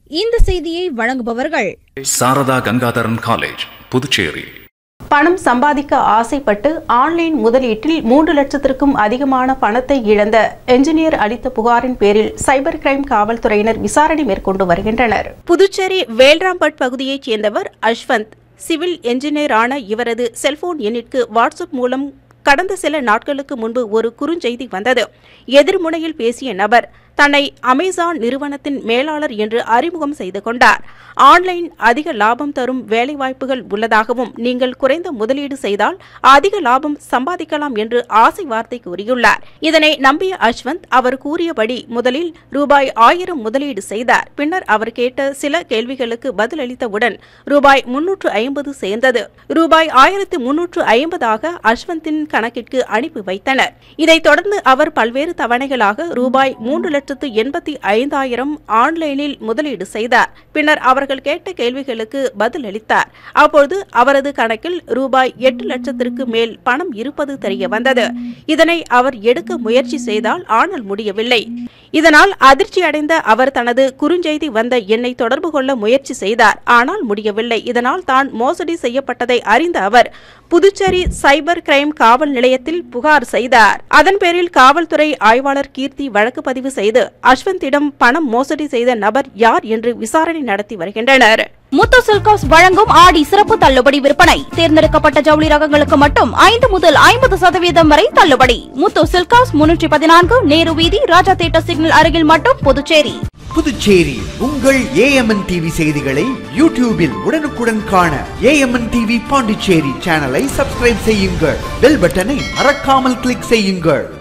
இந்த செய்தியை வழங்குபவர்கள் சாரதா கங்காதரன் காலேஜ் புதுச்சேரி பணம் சம்பாதிக்க ஆசைப்பட்டு ஆன்லைன் முதலீட்டில் மூன்று லட்சத்திற்கும் அதிகமான பணத்தை இழந்த என்ஜினியர் அளித்த புகாரின் பேரில் சைபர் கிரைம் காவல்துறையினர் விசாரணை மேற்கொண்டு வருகின்றனர் புதுச்சேரி வேல்ராம்பட் பகுதியைச் சேர்ந்தவர் அஸ்வந்த் சிவில் என்ஜினியரான இவரது செல்போன் எண்ணிற்கு வாட்ஸ்அப் மூலம் கடந்த சில நாட்களுக்கு முன்பு ஒரு குறுஞ்செய்தி வந்தது எதிர்முனையில் பேசிய நபர் தன்னை அமேசான் நிறுவனத்தின் மேலாளர் என்று அறிமுகம் செய்து கொண்டார் ஆன்லைன் அதிக லாபம் தரும் வேலைவாய்ப்புகள் உள்ளதாகவும் நீங்கள் குறைந்த முதலீடு செய்தால் அதிக லாபம் சம்பாதிக்கலாம் என்று ஆசை வார்த்தை கூறியுள்ளார் இதனை நம்பிய அஸ்வந்த் அவர் கூறியபடி முதலில் ரூபாய் ஆயிரம் முதலீடு செய்தார் பின்னர் அவர் கேட்ட சில கேள்விகளுக்கு பதிலளித்தவுடன் ரூபாய் முன்னூற்று ஐம்பது சேர்ந்தது ரூபாய் ஆயிரத்து முன்னூற்று ஐம்பதாக அஸ்வந்தின் கணக்கிற்கு அனுப்பி வைத்தனர் இதைத் தொடர்ந்து அவர் பல்வேறு தவணைகளாக ரூபாய் மூன்று லட்சத்து எண்பத்தி ஐந்தாயிரம் ஆன்லைனில் முதலீடு செய்தார் பின்னர் அவர்கள் கேட்ட கேள்விகளுக்கு பதிலளித்தார் அப்பொழுது அவரது கணக்கில் ரூபாய் எட்டு லட்சத்திற்கு மேல் பணம் இருப்பது தெரிய வந்தது இதனை அவர் எடுக்க முயற்சி செய்தால் ஆனால் முடியவில்லை இதனால் அதிர்ச்சி அடைந்த அவர் தனது குறுஞ்செய்தி வந்த எண்ணை தொடர்பு கொள்ள முயற்சி செய்தார் ஆனால் முடியவில்லை இதனால் தான் மோசடி செய்யப்பட்டதை அறிந்த அவர் புதுச்சேரி சைபர் கிரைம் காவல் நிலையத்தில் புகார் செய்தார் அதன் பேரில் காவல்துறை ஆய்வாளர் கீர்த்தி வழக்கு பதிவு செய்து அஸ்வந்திடம் பணம் மோசடி செய்த நபர் யார் என்று விசாரணை நடத்தி வருகின்றனர் முத்து சில்காஸ் வழங்கும் ஆடி சிறப்பு தள்ளுபடி விற்பனை தேர்ந்தெடுக்கப்பட்ட ஜவுளி ரகங்களுக்கு மட்டும் ஐந்து முதல் ஐம்பது சதவீதம் வரை தள்ளுபடி முத்து சில்காஸ் முன்னூற்றி பதினான்கு நேரு வீதி ராஜா தேட்டர் சிக்னல் அருகில் மட்டும் புதுச்சேரி புதுச்சேரி உங்கள் ஏஎம்என் டிவி செய்திகளை யூடியூபில் உடனுக்குடன் காண ஏஎம்என் டிவி பாண்டிச்சேரி சேனலை சப்ஸ்கிரைப் செய்யுங்கள் பெல் பட்டனை மறக்காமல் கிளிக் செய்யுங்கள்